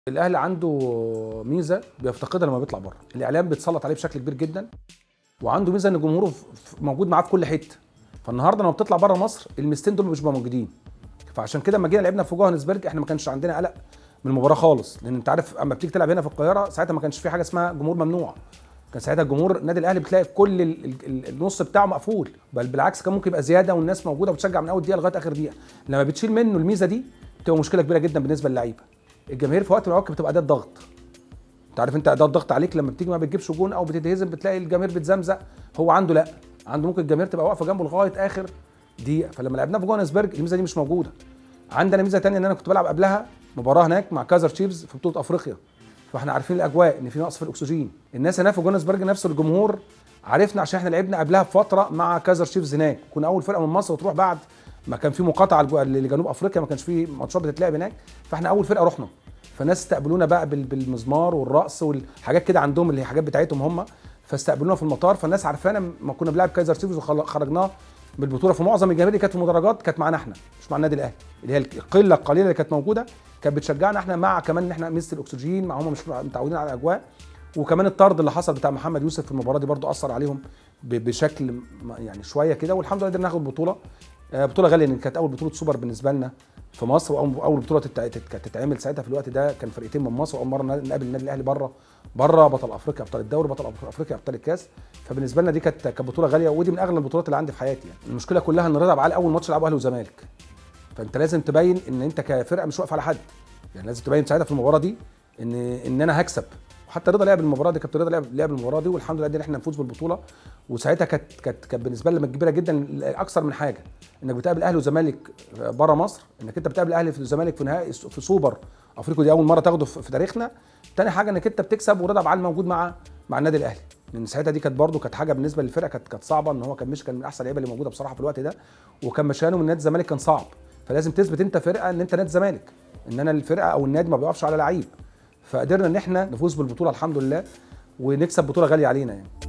الاهلي عنده ميزه بيفتقدها لما بيطلع بره الاعلام بيتسلط عليه بشكل كبير جدا وعنده ميزه ان جمهوره ف- ف- موجود معاه في كل حته فالنهارده لما بتطلع بره مصر الميزتين دول مش بيبقوا موجودين فعشان كده لما جينا لعبنا في جوهانسبرج احنا ما كانش عندنا قلق من المباراه خالص لان انت عارف اما بتيجي تلعب هنا في القاهره ساعتها ما كانش في حاجه اسمها جمهور ممنوع كان ساعتها الجمهور النادي الاهلي بتلاقي كل ال- ال- ال- النص بتاعه مقفول بل بالعكس كان ممكن يبقى زياده والناس موجوده وبتشجع من اول دقيقه لغايه اخر دقيقه لما بتشيل منه الميزه دي بتبقى مشكله كبيره جدا بالنسبه للعيبه الجماهير في وقت من الاوقات بتبقى اداه ضغط انت عارف انت اداه ضغط عليك لما بتيجي ما بتجيبش جون او بتتهزم بتلاقي الجماهير بتزمزق هو عنده لا عنده ممكن الجماهير تبقى واقفه جنبه لغايه اخر دقيقه فلما لعبناه في جوهانسبرج الميزه دي مش موجوده عندنا ميزه تانية ان انا كنت بلعب قبلها مباراه هناك مع كايزر تشيفز في بطوله افريقيا فاحنا عارفين الاجواء ان في نقص في الاكسجين الناس هناك في جوهانسبرج نفسه الجمهور عرفنا عشان احنا لعبنا قبلها بفتره مع كايزر تشيفز هناك كنا اول فرقه من مصر وتروح بعد ما كان في مقاطعه لجو- لجنوب افريقيا ما كانش في ماتشات بتتلعب هناك فاحنا اول فرقه رحنا فالناس استقبلونا بقى بال- بالمزمار والرقص والحاجات كده عندهم اللي هي حاجات بتاعتهم هم فاستقبلونا في المطار فالناس عارفانا ما كنا بنلعب كايزر تشيفز وخرجناه بالبطوله فمعظم الجماهير اللي كانت في المدرجات كانت معانا احنا مش مع النادي الاهلي اللي هي القله القليله اللي كانت موجوده كانت بتشجعنا احنا مع كمان ان احنا ميزه الاكسجين مع هم مش متعودين على الاجواء وكمان الطرد اللي حصل بتاع محمد يوسف في المباراه دي برضو اثر عليهم ب- بشكل م- يعني شويه كده والحمد لله قدرنا ناخد بطوله آه، بطوله غاليه لان كانت اول بطوله سوبر بالنسبه لنا في مصر واول اول بطوله تت- تت- كانت تتعمل ساعتها في الوقت ده كان فرقتين من مصر واول مره نقابل النادي الاهلي بره بره بطل افريقيا ابطال الدوري بطل افريقيا ابطال الكاس فبالنسبه لنا دي كانت كانت بطوله غاليه ودي من اغلى البطولات اللي عندي في حياتي يعني المشكله كلها ان رضا عبد اول ماتش لعبه اهلي وزمالك فانت لازم تبين ان انت كفرقه مش واقف على حد يعني لازم تبين ساعتها في المباراه دي ان ان انا هكسب وحتى رضا لعب المباراه دي كابتن رضا لعب لعب المباراه دي والحمد لله قدرنا احنا نفوز بالبطوله وساعتها كانت كانت كانت بالنسبه لنا كبيره جدا اكثر من حاجه انك بتقابل اهلي وزمالك بره مصر انك انت بتقابل اهلي في الزمالك في نهائي في سوبر افريقيا دي اول مره تاخده في في تاريخنا تاني حاجه انك انت بتكسب ورضا عبد موجود مع مع النادي الاهلي لان ساعتها دي كانت برده كانت حاجه بالنسبه للفرقه كانت كانت صعبه ان هو كان مش كان من احسن اللعيبه اللي موجوده بصراحه في الوقت ده وكان مشانه من نادي الزمالك كان صعب فلازم تثبت انت فرقه ان انت نادي الزمالك ان انا الفرقه او النادي ما بيقفش على لعيب فقدرنا ان احنا نفوز بالبطوله الحمد لله ونكسب بطوله غاليه علينا يعني